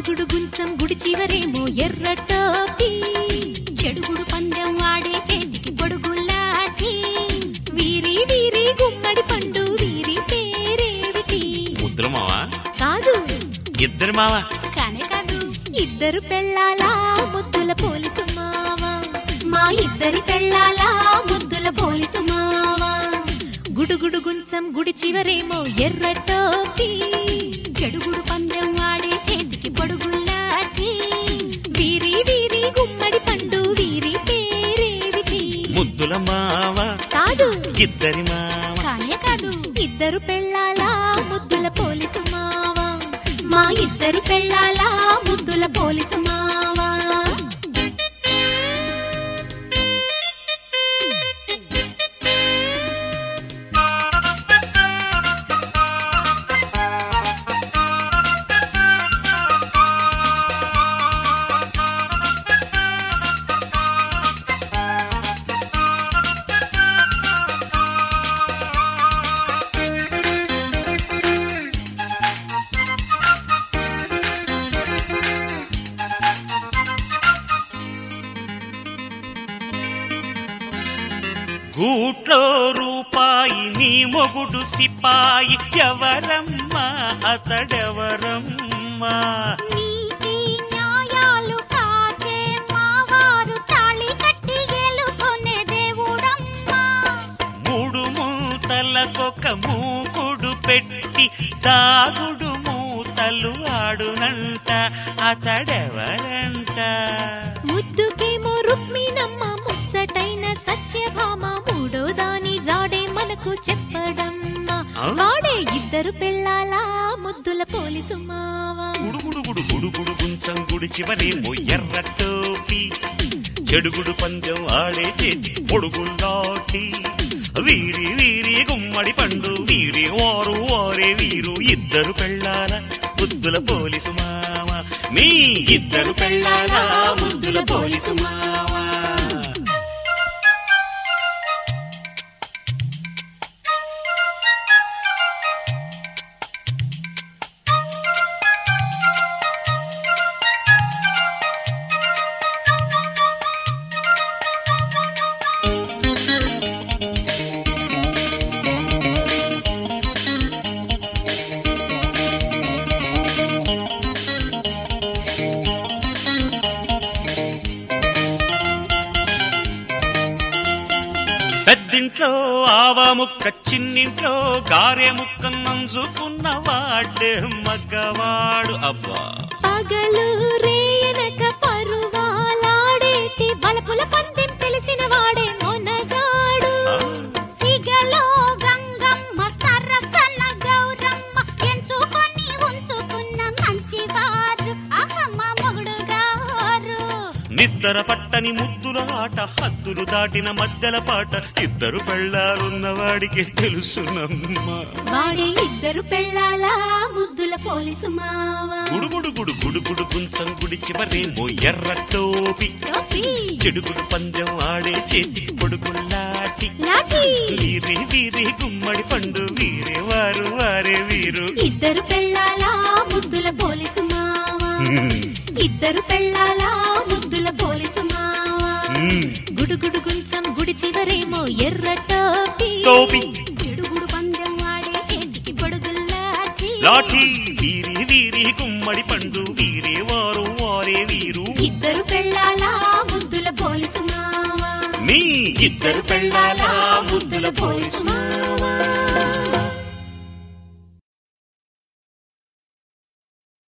గుడుగుడు గుంచం గుడి చివరేమో ఎర్ర టోపీ చెడుగుడు పందెం వాడే చేతికి పొడుగులాటి వీరి వీరి గుమ్మడి పండు వీరి పేరేమిటి ముద్దుల మావా కాదు ఇద్దరు మావా కానే కాదు ఇద్దరు పెళ్ళాలా ముద్దుల పోలీసు మావా మా ఇద్దరి పెళ్ళాలా ముద్దుల పోలీసు మావా గుడుగుడు గుంచం గుడి చివరేమో ఎర్ర టోపీ చెడుగుడు పందెం వాడే చేతికి పొడుగులాటి వీరి వీరి గుమ్మడి పండు వీరి పేరేమిటి ముద్దుల మావా కాదు ఇద్దరి మావా కానే కాదు ఇద్దరు పెళ్ళాలా ముద్దుల పోలీసు మావా మా ఇద్దరి పెళ్ళాలా ముద్దుల పోలీసు మావా గూట్లో రూపాయి నీ మొగుడు సిపాయి ఎవరమ్మా అతడెవరమ్మా నీతి న్యాయాలు కాచే మావారు తాళి కట్టి గెలుకొనే దేవుడమ్మా మూడు మూతలకొక మూకుడు పెట్టి దాగుడు మూతలు ఆడునంట అతడెవరంట ముద్దుకేమో రుక్మిణమ్మ ముచ్చటైన సత్యభామ మూడో దాని జాడే మనకు చెప్పడమ్మా ఆ? వాడే ఇద్దరు పెళ్ళాలా ముద్దుల పోలీసు మావా గుడుగుడు గుడుగుడు గుంచం గుడి చివరి ఎర్ర టోపీ చెడుగుడు పందెం ఆడే చేతి పొడుగులాటి వీరి వీరి గుమ్మడి పండు వీరి వారు వారే వీరు ఇద్దరు పెళ్ళాల ముద్దుల పోలీసు మామ మీ ఇద్దరు పెళ్ళాల ముద్దుల పోలీసు మామ పెద్దింట్లో ఆవ ముక్క చిన్నింట్లో గారె ముక్క నంజుకున్న వాడే మగ్గవాడు అబ్బా పగలు రేయనక పరువాలాడేటి బలపుల పందెం తెలిసిన వాడే మొనగాడు ఆ, సిగలో గంగమ్మ సరసన గౌరమ్మ ఎంచుకొని ఉంచుకున్న మంచివారు అహమ్మ మొగుడు గారు నిద్ర పట్టని ముద్దుల ఆట హద్దులు దాటిన మధ్యల పాట ఇద్దరు పెళ్ళారున్న వాడికి తెలుసునమ్మా వాడే ఇద్దరు పెళ్ళాలా ముద్దుల పోలీసు మావా గుడుగుడు గుడు గుడుగుడు గుంచం గుడి చివరేమో ఎర్ర టోపి టోపీ, చెడుగుడు పందెం ఆడే చేతి పొడుగులాటి లాఠీ వీరే వీరే గుమ్మడి పండు వీరే వారు వారే వీరు ఇద్దరు పెళ్ళాలా ముద్దుల పోలీసు మావా ఇద్దరు పెళ్ళాలా ముద్దుల పోలీసు మావా మ్మ్. గుడుగుడు గుంచం గుడి చివరేమో ఎర్ర టోపీ టోపీ చెడుగుడు పందెం వాడే చేతికి పొడుగులాటి లాఠీ వీరి వీరి గుమ్మడి పండు వీరే వారు వారే వీరు ఇద్దరు పెళ్ళాలా ముద్దుల పోలీసు మావా మీ ఇద్దరు పెళ్ళాల ముద్దుల పోలీసు